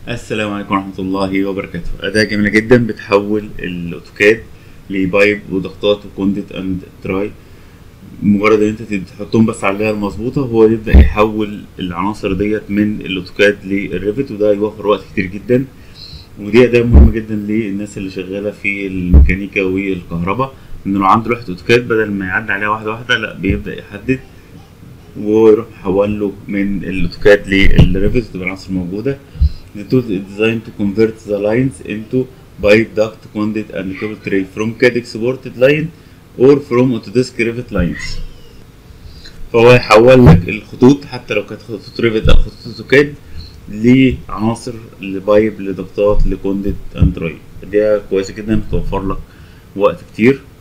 السلام عليكم ورحمة الله وبركاته أداة جميلة جدا بتحول الأوتوكاد لبايب وضغطات وكونديت أند تراي مجرد إن أنت تحطهم بس على الليها المظبوطة هو يبدأ يحول العناصر ديت من الأوتوكاد للريفت وده يوفر وقت كتير جدا ودي أداة مهمة جدا للناس اللي شغالة في الميكانيكا والكهرباء إنه لو عنده لوحة أوتوكاد بدل ما يعدي عليها واحدة واحدة لأ بيبدأ يحدد ويروح محول له من الأوتوكاد للريفت تبقى العناصر موجودة The tool is designed to convert the lines into pipe duct, conduit and cable tray from CAD exported line or from Autodesk Revit lines. فهو يحول لك الخطوط حتى لو كانت خطوط ريفت او خطوط اوتوكاد لعناصر لبايب لضغطات لكونديت اند راي دي كويسه جدا بتوفر لك وقت كتير